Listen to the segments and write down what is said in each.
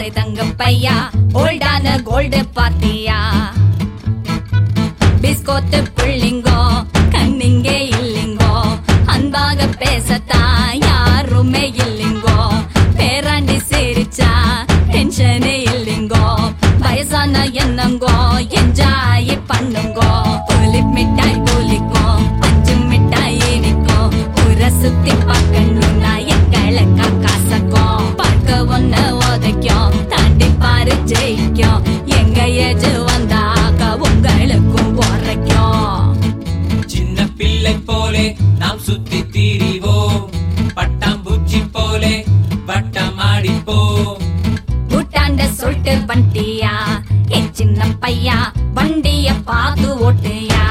பாரு தங்க பையா ஓல்டான கோல்டு பார்ட்டியா பிஸ்கோத்து புள்ளிங்கோ கண்ணிங்கே இல்லிங்கோ அன்பாக பேசத்தான் யாருமே இல்லிங்கோ பேராண்டி சிரிச்சா டென்ஷனே இல்லிங்கோ வயசான என்னங்கோ என்ஜாய் பண்ணுங்கோ புலி மிட்டாய் போலிக்கோ பஞ்சு மிட்டாய் இனிக்கும் ஊரை சுத்தி பார்க்கணும்னா எங்களை காசக்கும் பார்க்க ஒண்ணு உதைக்கும் தாண்டி பாரு ஜெயிக்கும் எங்க ஏஜ் வந்தாக்க உங்களுக்கும் உரைக்கும் சின்ன பிள்ளை போலே நாம் சுத்தி திரிவோம் பட்டாம்பூச்சி போலே வட்டம் ஆடிப்போம் கூட்டாண்ட சொல்லிட்டு வண்டியா என் சின்ன பையா வண்டிய பார்த்து ஓட்டுயா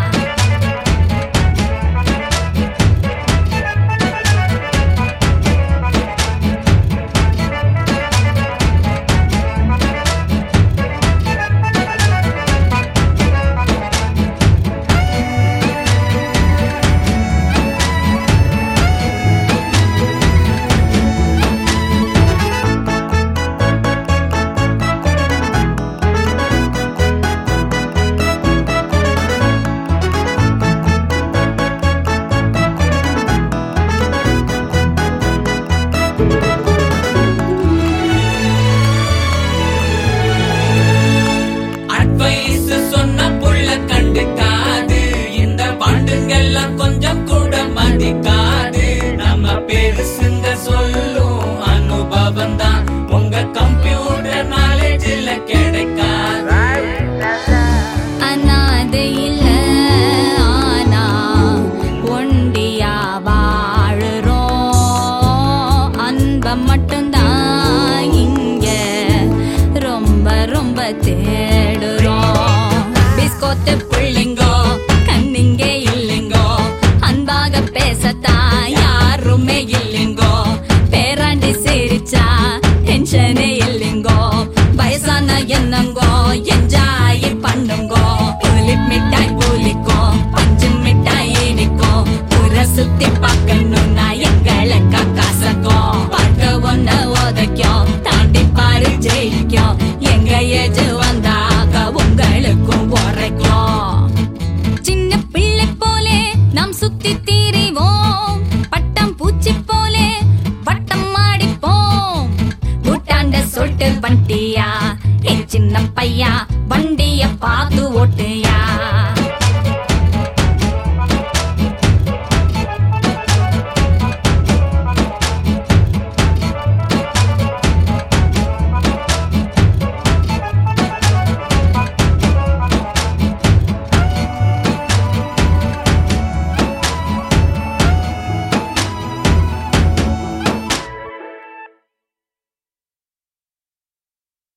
அட்வைஸ் சொன்ன புள்ள கண்டுக்காது இந்த பாண்டுங்கெல்லாம் கொஞ்சம் கூட மதிக்காது நம்ம பெருசுங்க சொல்லும் அனுபவம் தான் உங்க கம்ப்யூட்டர் நாலேஜ்ல கிடைக்காது அனாதை இல்ல ஆனா ஒண்டியா வாழுறோம் அன்ப மட்டும்தான் இங்க ரொம்ப ரொம்ப தேடுறோம் பிஸ்கோத்து புள்ளிங்கோ கண்ணிங்கே இல்லைங்கோ அன்பாக பேசத்தான் யாருமே இல்லை